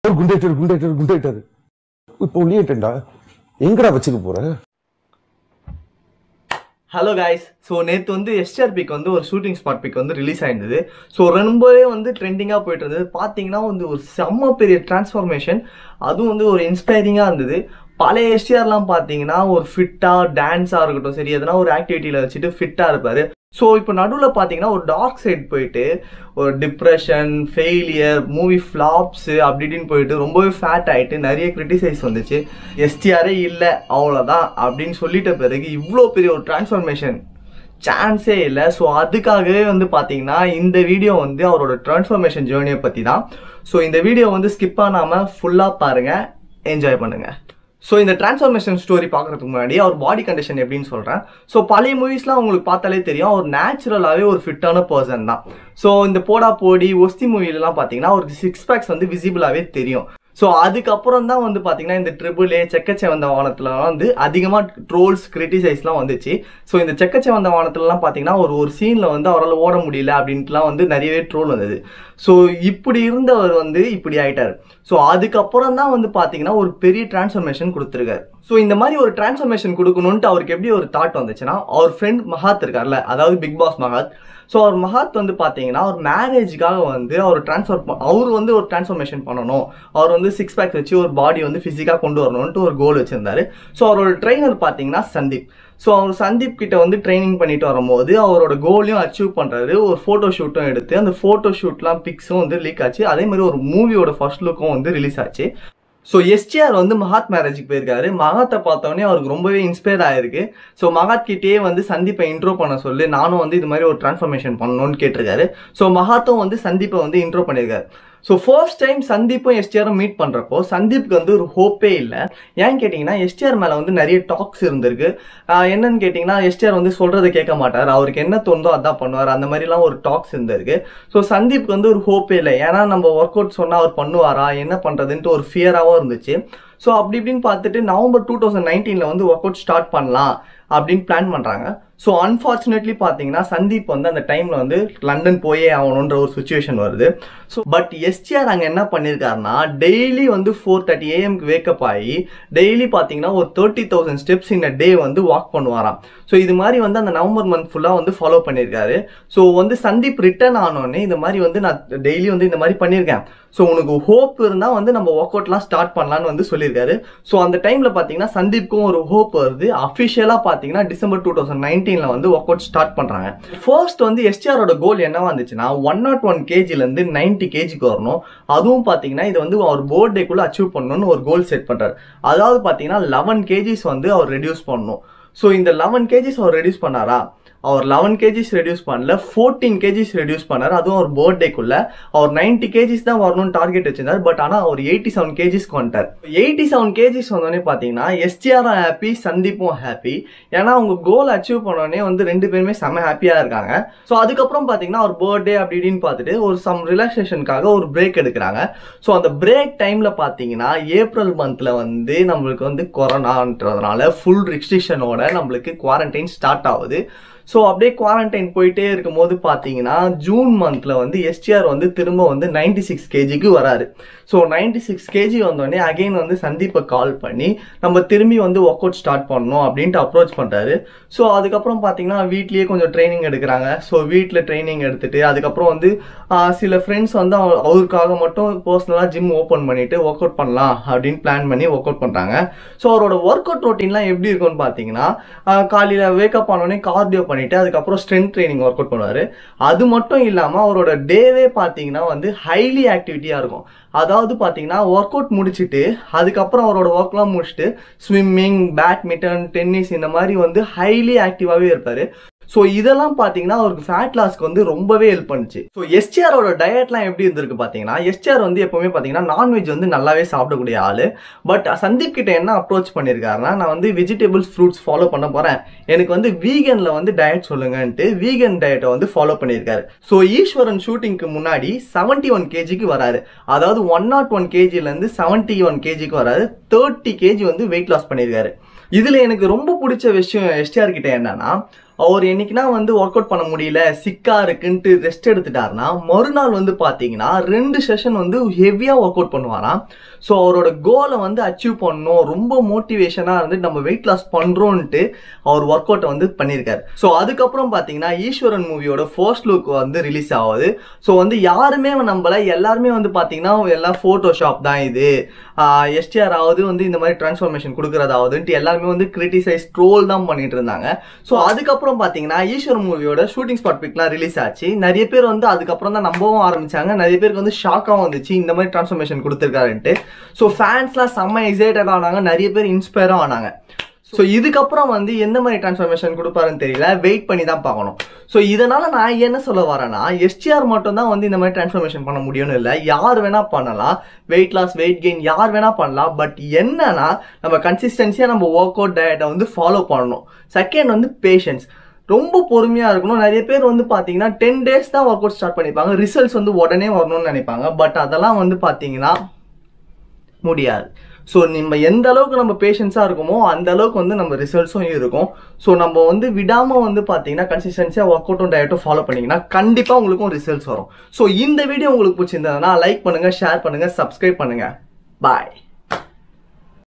குண்டேட்டர் குண்டேட்டர் குண்டேட்டர் இப்போ உள்ளிட்டேன்டா எங்கடா வச்சுக்க போற ஹலோ காய்ஸ் ஸோ நேற்று வந்து எஸ்ஆர் பிக் வந்து ஒரு ஷூட்டிங் ஸ்பாட் பிக் வந்து ரிலீஸ் ஆயிருந்தது ஸோ ரொம்பவே வந்து ட்ரெண்டிங்காக போயிட்டு இருந்தது பார்த்தீங்கன்னா வந்து ஒரு செம்ம பெரிய டிரான்ஸ்ஃபார்மேஷன் அதுவும் வந்து ஒரு இன்ஸ்பைரிங்காக இருந்தது பழைய எஸ்டிஆர்லாம் பார்த்தீங்கன்னா ஒரு ஃபிட்டாக டான்ஸாக இருக்கட்டும் சரி எதனா ஒரு ஆக்டிவிட்டியில் வச்சுட்டு ஃபிட்டாக இருப்பார் ஸோ இப்போ நடுவில் பார்த்தீங்கன்னா ஒரு டார்க் சைட் போயிட்டு ஒரு டிப்ரெஷன் ஃபெயிலியர் மூவி ஃப்ளாப்ஸு அப்படி இப்படின்னு போயிட்டு ரொம்பவே ஃபேட் ஆகிட்டு நிறைய கிரிட்டிசைஸ் வந்துச்சு எஸ்டிஆரே இல்லை அவ்வளோதான் அப்படின்னு சொல்லிட்ட பிறகு இவ்வளோ பெரிய ஒரு டிரான்ஸ்ஃபர்மேஷன் சான்ஸே இல்லை ஸோ அதுக்காகவே வந்து பார்த்தீங்கன்னா இந்த வீடியோ வந்து அவரோட டிரான்ஸ்ஃபர்மேஷன் ஜேர்னியை பற்றி தான் ஸோ இந்த வீடியோ வந்து ஸ்கிப் பண்ணாமல் ஃபுல்லாக பாருங்கள் என்ஜாய் பண்ணுங்கள் ஸோ இந்த டிரான்ஸ்ஃபர்மேஷன் ஸ்டோரி பார்க்கறதுக்கு முன்னாடி அவர் பாடி கண்டிஷன் எப்படின்னு சொல்கிறேன் ஸோ பழைய மூவிஸ்லாம் உங்களுக்கு பார்த்தாலே தெரியும் அவர் நேச்சுரலாகவே ஒரு ஃபிட்டான பர்சன் தான் ஸோ இந்த போடா போடி ஒஸ்தி மூவிலலாம் பார்த்தீங்கன்னா அவருக்கு சிக்ஸ் பேக்ஸ் வந்து விசிபிளாகவே தெரியும் ஸோ அதுக்கப்புறம் தான் வந்து பார்த்தீங்கன்னா இந்த ட்ரிபிள் ஏ செக்கச்சே வந்த வானத்துலலாம் வந்து அதிகமாக ட்ரோல்ஸ் கிரிட்டிசைஸ்லாம் வந்துச்சு ஸோ இந்த செக்கச்சே வந்த வானத்துலலாம் பார்த்தீங்கன்னா ஒரு ஒரு சீனில் வந்து அவரால் ஓட முடியல அப்படின்ட்டுலாம் வந்து நிறையவே ட்ரோல் வந்தது ஸோ இப்படி இருந்தவர் வந்து இப்படி ஆயிட்டார் ஸோ அதுக்கப்புறம் தான் வந்து பார்த்தீங்கன்னா ஒரு பெரிய டிரான்ஸ்ஃபர்மேஷன் கொடுத்துருக்காரு ஸோ இந்த மாதிரி ஒரு டிரான்ஸ்ஃபர்மேஷன் கொடுக்கணுன்ட்டு அவருக்கு எப்படி ஒரு தாட் வந்துச்சுன்னா அவர் ஃப்ரெண்ட் மகாத் இருக்கார்ல அதாவது பிக் பாஸ் மகாத் ஸோ அவர் மகாத் வந்து பார்த்தீங்கன்னா அவர் மேரேஜுக்காக வந்து அவர் ட்ரான்ஸ்ஃபர் அவர் வந்து ஒரு டிரான்ஸ்ஃபர்மேஷன் பண்ணணும் அவர் வந்து சிக்ஸ் பேக் வச்சு ஒரு பாடி வந்து ஃபிசிக்காக கொண்டு வரணும்ட்டு ஒரு கோல் வச்சிருந்தாரு ஸோ அவரோட ட்ரெயினர் பார்த்தீங்கன்னா சந்தீப் ஸோ அவர் சந்தீப் கிட்ட வந்து ட்ரைனிங் பண்ணிட்டு வரும்போது அவரோட கோலையும் அச்சீவ் பண்ணுறாரு ஒரு ஃபோட்டோ ஷூட்டும் எடுத்து அந்த ஃபோட்டோ ஷூட்லாம் பிக்ஸும் வந்து லீக் ஆச்சு அதே மாதிரி ஒரு மூவியோட ஃபர்ஸ்ட் லுக்கும் வந்து ரிலீஸ் ஆச்சு ஸோ எஸ்டிஆர் வந்து மகாத் மேரேஜுக்கு போயிருக்காரு மகாத்தை பார்த்தோன்னே அவருக்கு ரொம்பவே இன்ஸ்பயர் ஆயிருக்கு ஸோ மகாத் கிட்டேயே வந்து சந்தீப்பை இன்ட்ரோ பண்ண சொல்லி நானும் வந்து இது மாதிரி ஒரு டிரான்ஸ்ஃபர்மேஷன் பண்ணணும்னு கேட்டிருக்காரு ஸோ மகாத்தும் வந்து சந்தீப்பை வந்து இன்ட்ரோ பண்ணியிருக்காரு ஸோ ஃபர்ஸ்ட் டைம் சந்தீப்பும் எஸ்டிஆரும் மீட் பண்ணுறப்போ சந்தீப்க்கு வந்து ஒரு ஹோப்பே இல்லை ஏன்னு கேட்டிங்கன்னா எஸ்டிஆர் மேலே வந்து நிறைய டாக்ஸ் இருந்திருக்கு ஆஹ் என்னன்னு கேட்டிங்கன்னா எஸ்டிஆர் வந்து சொல்கிறத கேட்க மாட்டார் அவருக்கு என்ன தோணுதோ அதான் பண்ணுவார் அந்த மாதிரிலாம் ஒரு டாக்ஸ் இருந்திருக்கு ஸோ சந்தீப்க்கு வந்து ஒரு ஹோப்பே இல்லை ஏன்னா நம்ம ஒர்க் அவுட் சொன்னால் அவர் பண்ணுவாரா என்ன பண்ணுறதுன்ட்டு ஒரு ஃபியராகவும் இருந்துச்சு ஸோ அப்படி இப்படின்னு பார்த்துட்டு நவம்பர் டூ தௌசண்ட் நைன்டீனில் வந்து ஒர்க் அவுட் ஸ்டார்ட் பண்ணலாம் அப்படின்னு பிளான் பண்ணுறாங்க ஸோ அன்ஃபார்ச்சுனேட்லி பார்த்தீங்கன்னா சந்தீப் வந்து அந்த டைமில் வந்து லண்டன் போயே ஆகணுன்ற ஒரு சுச்சுவேஷன் வருது ஸோ பட் எஸ்டிஆர் அங்கே என்ன பண்ணியிருக்காருன்னா டெய்லி வந்து ஃபோர் தேர்ட்டி ஏஎம்க்கு வேக்கப் ஆகி டெய்லி பார்த்தீங்கன்னா ஒரு thirty thousand steps in day வந்து வாக் பண்ணுவாராம் ஸோ இது மாதிரி வந்து அந்த நவம்பர் மந்த் ஃபுல்லாக வந்து ஃபாலோ பண்ணியிருக்காரு ஸோ வந்து சந்தீப் ரிட்டர்ன் ஆனோடனே இந்த மாதிரி வந்து நான் டெய்லி வந்து இந்த மாதிரி பண்ணியிருக்கேன் ஸோ உனக்கு ஹோப் இருந்தால் வந்து நம்ம ஒர்க் அவுட்லாம் ஸ்டார்ட் பண்ணலான்னு வந்து சொல்லியிருக்காரு ஸோ அந்த டைமில் பார்த்தீங்கன்னா சந்தீப்க்கும் ஒரு ஹோப் வருது அஃபிஷியலாக பார்த்தீங்கன்னா டிசம்பர் டூ தௌசண்ட் நைன்டீனில் வந்து ஒர்க் அவுட் ஸ்டார்ட் பண்ணுறாங்க ஃபர்ஸ்ட் வந்து எஸ்டிஆரோட கோல் என்னவா இருந்துச்சுன்னா ஒன் நாட் ஒன் கேஜிலேருந்து நைன்டி கேஜிக்கு வரணும் அதுவும் பார்த்தீங்கன்னா இது வந்து அவர் போர்டேக்குள்ளே அச்சீவ் பண்ணணும்னு ஒரு கோல் செட் பண்ணுறாரு அதாவது பார்த்தீங்கன்னா லெவன் கேஜிஸ் வந்து அவர் ரெடியூஸ் பண்ணணும் ஸோ இந்த லெவன் கேஜிஸ் அவர் ரெடியூஸ் பண்ணாரா அவர் லெவன் கேஜிஸ் ரெடியூஸ் பண்ணல ஃபோர்டீன் கேஜிஸ் ரெடியூஸ் பண்ணார் அதுவும் அவர் பர்த்டேக்குள்ள அவர் நைன்டி கேஜிஸ் தான் வரணும்னு டார்கெட் வச்சிருந்தார் பட் ஆனால் அவர் எயிட்டி செவன் கேஜிஸ்க்கு வந்துட்டார் எயிட்டி செவன் கேஜிஸ் வந்தோடனே பார்த்தீங்கன்னா எஸ்டிஆரும் ஹாப்பி சந்தீப்பும் ஹாப்பி ஏன்னா அவங்க கோல் அச்சீவ் பண்ணோடனே வந்து ரெண்டு பேருமே செம்ம ஹாப்பியாக இருக்காங்க ஸோ அதுக்கப்புறம் பார்த்தீங்கன்னா அவர் பர்த்டே அப்படி இப்படின்னு பார்த்துட்டு ஒரு சம் ரிலாக்ஸேஷனுக்காக ஒரு பிரேக் எடுக்கிறாங்க ஸோ அந்த பிரேக் டைமில் பார்த்தீங்கன்னா ஏப்ரல் மந்தில் வந்து நம்மளுக்கு வந்து கொரோனான்றதுனால ஃபுல் ரெஸ்ட்ரிக்ஷனோட நம்மளுக்கு குவாரண்டைன் ஸ்டார்ட் ஆகுது ஸோ அப்படியே குவாரண்டைன் போயிட்டே இருக்கும்போது பார்த்தீங்கன்னா ஜூன் மந்த்ல வந்து எஸ்டிஆர் வந்து திரும்ப வந்து நைன்டி சிக்ஸ் கேஜிக்கு வராரு ஸோ நைன்டி சிக்ஸ் கேஜி வந்தோடனே அகைன் வந்து சந்தீப்பை கால் பண்ணி நம்ம திரும்பி வந்து ஒர்க் அவுட் ஸ்டார்ட் பண்ணணும் அப்படின்ட்டு அப்ரோச் பண்ணுறாரு ஸோ அதுக்கப்புறம் பார்த்தீங்கன்னா வீட்லேயே கொஞ்சம் ட்ரைனிங் எடுக்கிறாங்க ஸோ வீட்டில் ட்ரைனிங் எடுத்துட்டு அதுக்கப்புறம் வந்து ஆஹ், சில ஃப்ரெண்ட்ஸ் வந்து அவ- அவருக்காக மட்டும் பர்சனலாக ஜிம் ஓப்பன் பண்ணிட்டு ஒர்க் அவுட் பண்ணலாம் அப்படின்னு பிளான் பண்ணி ஒர்க் அவுட் பண்ணுறாங்க ஸோ அவரோட ஒர்க் அவுட் ரொட்டீன்லாம் எப்படி இருக்கும்னு பார்த்தீங்கன்னா காலையில் வேக்கப் ஆனோடனே கார்டியோ பண்ணிட்டு அதுக்கப்புறம் ஸ்ட்ரென்த் ட்ரைனிங் ஒர்க் அவுட் பண்ணுவார் அது மட்டும் இல்லாமல் அவரோட டேவே பார்த்தீங்கன்னா வந்து ஹைலி ஆக்டிவிட்டியாக இருக்கும் அதாவது பார்த்தீங்கன்னா ஒர்க் அவுட் முடிச்சுட்டு அதுக்கப்புறம் அவரோட ஒர்க்லாம் முடிச்சுட்டு ஸ்விம்மிங் பேட்மிண்டன் டென்னிஸ் இந்த மாதிரி வந்து ஹைலி ஆக்டிவாகவே இருப்பார் ஸோ இதெல்லாம் பார்த்தீங்கன்னா அவருக்கு ஃபேட் லாஸ்க்கு வந்து ரொம்பவே ஹெல்ப் பண்ணுச்சு ஸோ எஸ்டிஆரோட டயட்லாம் எப்படி இருந்திருக்கு பார்த்தீங்கன்னா எஸ்டிஆர் வந்து எப்பவுமே பார்த்தீங்கன்னா நான்வெஜ் வந்து நல்லாவே சாப்பிடக்கூடிய ஆள் பட் சந்தீப் கிட்ட என்ன அப்ரோச் பண்ணியிருக்காருன்னா நான் வந்து வெஜிடபிள்ஸ் ஃப்ரூட்ஸ் ஃபாலோ பண்ண போகிறேன் எனக்கு வந்து வீகனில் வந்து டயட் சொல்லுங்கன்ட்டு வீகன் டயட்டை வந்து ஃபாலோ பண்ணியிருக்காரு ஸோ ஈஸ்வரன் ஷூட்டிங்க்கு முன்னாடி செவன்ட்டி ஒன் கேஜிக்கு வராரு அதாவது ஒன் நாட் ஒன் கேஜிலேருந்து செவன்ட்டி ஒன் கேஜிக்கு வராரு தேர்ட்டி கேஜி வந்து வெயிட் லாஸ் பண்ணியிருக்காரு இதுல எனக்கு ரொம்ப பிடிச்ச விஷயம் எஸ்டிஆர் கிட்ட என்னன்னா அவர் என்னைக்குனா வந்து ஒர்க் அவுட் பண்ண முடியல சிக்கா இருக்குன்ட்டு ரெஸ்ட் எடுத்துட்டாருன்னா மறுநாள் வந்து பாத்தீங்கன்னா ரெண்டு செஷன் வந்து ஹெவியா ஒர்க் அவுட் பண்ணுவாராம் ஸோ அவரோட கோலை வந்து அச்சீவ் பண்ணணும் ரொம்ப மோட்டிவேஷனாக இருந்து நம்ம வெயிட் லாஸ் பண்ணுறோன்ட்டு அவர் ஒர்க் அவுட்டை வந்து பண்ணியிருக்காரு ஸோ அதுக்கப்புறம் பார்த்தீங்கன்னா ஈஸ்வரன் மூவியோட ஃபர்ஸ்ட் லுக் வந்து ரிலீஸ் ஆகுது ஸோ வந்து யாருமே நம்பல எல்லாருமே வந்து பார்த்தீங்கன்னா எல்லாம் ஃபோட்டோஷாப் தான் இது எஸ்டிஆர் ஆகுது வந்து இந்த மாதிரி டிரான்ஸ்ஃபர்மேஷன் கொடுக்குறதாவதுன்ட்டு எல்லாருமே வந்து கிரிட்டிசைஸ் ட்ரோல் தான் பண்ணிட்டு இருந்தாங்க ஸோ அதுக்கப்புறம் பார்த்தீங்கன்னா ஈஸ்வரன் மூவியோட ஷூட்டிங் ஸ்பாட் பிக்லாம் ரிலீஸ் ஆச்சு நிறைய பேர் வந்து அதுக்கப்புறம் தான் நம்பவும் ஆரம்பிச்சாங்க நிறைய பேருக்கு வந்து ஷாக்காகவும் வந்துச்சு இந்த மாதிரி டிரான்ஸ்ஃபர்மேஷன் கொடுத்துருக்காருன்ட்டு ஸோ ஃபேன்ஸ்லாம் செம்ம எக்ஸைட்டட் ஆனாங்க நிறைய பேர் இன்ஸ்பயரும் ஆனாங்க ஸோ இதுக்கப்புறம் வந்து எந்த மாதிரி டிரான்ஸ்ஃபர்மேஷன் கொடுப்பாருன்னு தெரியல வெயிட் பண்ணி தான் பார்க்கணும் ஸோ இதனால நான் என்ன சொல்ல வரேன்னா எஸ்டிஆர் மட்டும் தான் வந்து இந்த மாதிரி டிரான்ஸ்ஃபர்மேஷன் பண்ண முடியும்னு இல்லை யார் வேணா பண்ணலாம் வெயிட் லாஸ் வெயிட் கெயின் யார் வேணா பண்ணலாம் பட் என்னன்னா நம்ம கன்சிஸ்டன்சியாக நம்ம ஒர்க் அவுட் டயட்டை வந்து ஃபாலோ பண்ணணும் செகண்ட் வந்து பேஷன்ஸ் ரொம்ப பொறுமையாக இருக்கணும் நிறைய பேர் வந்து பார்த்தீங்கன்னா டென் டேஸ் தான் ஒர்க் அவுட் ஸ்டார்ட் பண்ணிப்பாங்க ரிசல்ட்ஸ் வந்து உடனே வரணும்னு நினைப்பாங்க பட் அதெல்லாம் வந்து பார்த்தீங்கன்னா முடியாது ஸோ நம்ம எந்த அளவுக்கு நம்ம பேஷன்ஸாக இருக்குமோ அந்த அளவுக்கு வந்து நம்ம ரிசல்ட்ஸும் இருக்கும் ஸோ நம்ம வந்து விடாமல் வந்து பார்த்தீங்கன்னா கன்சிஸ்டன்சியாக ஒர்க் அவுட்டும் டயட்டும் ஃபாலோ பண்ணிங்கன்னா கண்டிப்பாக உங்களுக்கும் ரிசல்ட்ஸ் வரும் ஸோ இந்த வீடியோ உங்களுக்கு பிடிச்சிருந்ததுன்னா லைக் பண்ணுங்கள் ஷேர் பண்ணுங்கள் சப்ஸ்கிரைப் பண்ணுங்கள் பாய்